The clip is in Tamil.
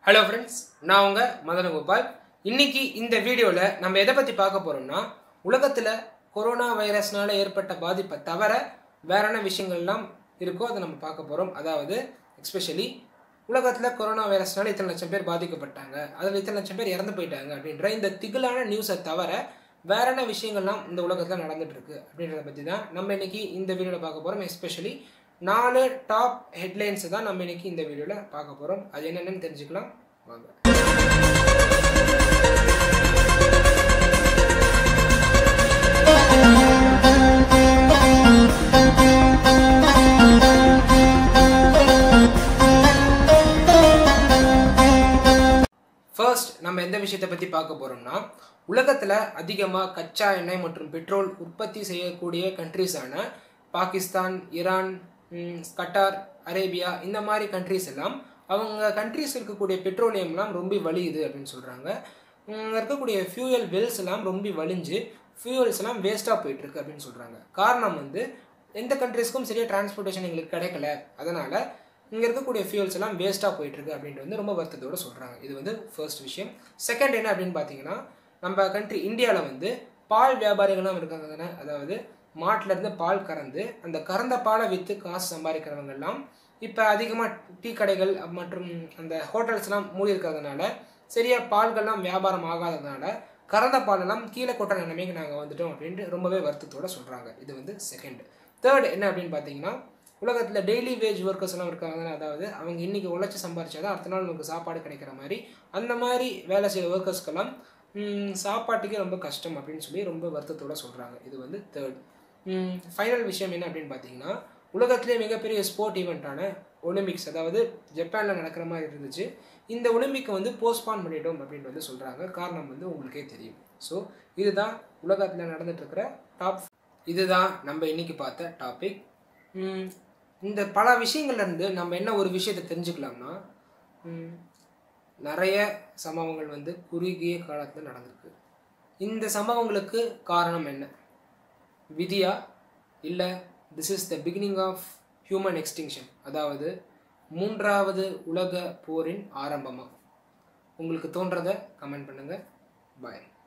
ஹலோ ஃப்ரெண்ட்ஸ் நான் உங்க மதன கோபால் இன்னைக்கு இந்த வீடியோவில் நம்ம எதை பற்றி பார்க்க போறோம்னா உலகத்தில் கொரோனா வைரஸ்னால ஏற்பட்ட பாதிப்பை தவிர வேற என்ன விஷயங்கள்லாம் இருக்கோ அதை நம்ம பார்க்க போகிறோம் அதாவது எஸ்பெஷலி உலகத்தில் கொரோனா வைரஸ்னால இத்தனை லட்சம் பேர் பாதிக்கப்பட்டாங்க அதில் இத்தனை லட்சம் பேர் இறந்து போயிட்டாங்க அப்படின்ற இந்த திகிலான நியூஸை தவிர வேற என்ன விஷயங்கள்லாம் இந்த உலகத்தில் நடந்துட்டு இருக்கு அப்படின்றத பற்றி தான் நம்ம இன்னைக்கு இந்த வீடியோவில் பார்க்க போகிறோம் எஸ்பெஷலி நாலு டாப் ஹெட்லைன்ஸ் தான் நம்ம இன்னைக்கு இந்த வீடியோவில் பார்க்க போகிறோம் அது என்னென்னு தெரிஞ்சுக்கலாம் வாங்க ஃபர்ஸ்ட் நம்ம எந்த விஷயத்தை பற்றி பார்க்க போகிறோம்னா உலகத்தில் அதிகமாக கச்சா எண்ணெய் மற்றும் பெட்ரோல் உற்பத்தி செய்யக்கூடிய கண்ட்ரிஸான பாகிஸ்தான் ஈரான் ம், கட்டார் அரேபியா இந்த மாதிரி கண்ட்ரிஸ் எல்லாம் அவங்க கண்ட்ரிஸ் இருக்கக்கூடிய பெட்ரோலியம்லாம் ரொம்ப வலியுது அப்படின்னு சொல்கிறாங்க இருக்கக்கூடிய ஃபியூயல் வெல்ஸ் எல்லாம் ரொம்ப வலிஞ்சு ஃபியூயல்ஸ் எல்லாம் வேஸ்ட்டாக போயிட்டுருக்கு அப்படின்னு சொல்கிறாங்க காரணம் வந்து எந்த கண்ட்ரிஸ்க்கும் சரியாக டிரான்ஸ்போர்ட்டேஷன் எங்களுக்கு கிடைக்கல அதனால் இங்கே இருக்கக்கூடிய ஃபியூல்ஸ் எல்லாம் வேஸ்ட்டாக போயிட்டுருக்கு அப்படின்ட்டு வந்து ரொம்ப வருத்தத்தோட சொல்கிறாங்க இது வந்து ஃபர்ஸ்ட் விஷயம் செகண்ட் என்ன அப்படின்னு பார்த்தீங்கன்னா நம்ம கண்ட்ரி இந்தியாவில் வந்து பால் வியாபாரிகள்லாம் இருக்காங்க தானே அதாவது மாட்டுல இருந்து பால் கறந்து அந்த கறந்த பாலை விற்று காசு சம்பாதிக்கிறவங்க எல்லாம் இப்போ அதிகமாக டீ கடைகள் மற்றும் அந்த ஹோட்டல்ஸ்லாம் மூடி இருக்கிறதுனால சரியாக பால்கள்லாம் வியாபாரம் ஆகாததுனால கறந்த பாலெல்லாம் கீழே கொட்டுற நிலைமைக்கு நாங்கள் வந்துட்டோம் அப்படின்ட்டு ரொம்பவே வருத்தத்தோட சொல்கிறாங்க இது வந்து செகண்ட் தேர்ட் என்ன அப்படின்னு பார்த்தீங்கன்னா உலகத்தில் டெய்லி வேஜ் ஒர்க்கர்ஸ் எல்லாம் இருக்காங்க அதாவது அவங்க இன்னைக்கு உழைச்சி சம்பாரிச்சாதான் அடுத்த நாள் நமக்கு சாப்பாடு கிடைக்கிற மாதிரி அந்த மாதிரி வேலை செய்கிற ஒர்க்கர்ஸ்க்கெல்லாம் ம், சாப்பாட்டுக்கே ரொம்ப கஷ்டம் அப்படின்னு சொல்லி ரொம்ப வருத்தத்தோட சொல்கிறாங்க இது வந்து தேர்ட் ஃபைனல் விஷயம் என்ன அப்படின்னு பார்த்தீங்கன்னா உலகத்திலே மிகப்பெரிய ஸ்போர்ட் ஈவெண்ட்டான ஒலிம்பிக்ஸ் அதாவது ஜப்பானில் நடக்கிற மாதிரி இருந்துச்சு இந்த ஒலிம்பிக்கை வந்து போஸ்ட்பான் பண்ணிட்டோம் அப்படின்னு வந்து சொல்கிறாங்க காரணம் வந்து உங்களுக்கே தெரியும் ஸோ இதுதான் உலகத்தில் நடந்துட்டு இருக்கிற டாப் இதுதான் நம்ம இன்னைக்கு பார்த்த டாபிக் இந்த பல விஷயங்கள்ல இருந்து நம்ம என்ன ஒரு விஷயத்தை தெரிஞ்சுக்கலாம்னா ம், நிறைய சம்பவங்கள் வந்து குறுகிய காலத்தில் நடந்திருக்கு இந்த சம்பவங்களுக்கு காரணம் என்ன விதியா இல்லை this is the beginning of human extinction அதாவது மூன்றாவது உலக போரின் ஆரம்பமா உங்களுக்கு தோன்றதை கமெண்ட் பண்ணுங்கள் பாய்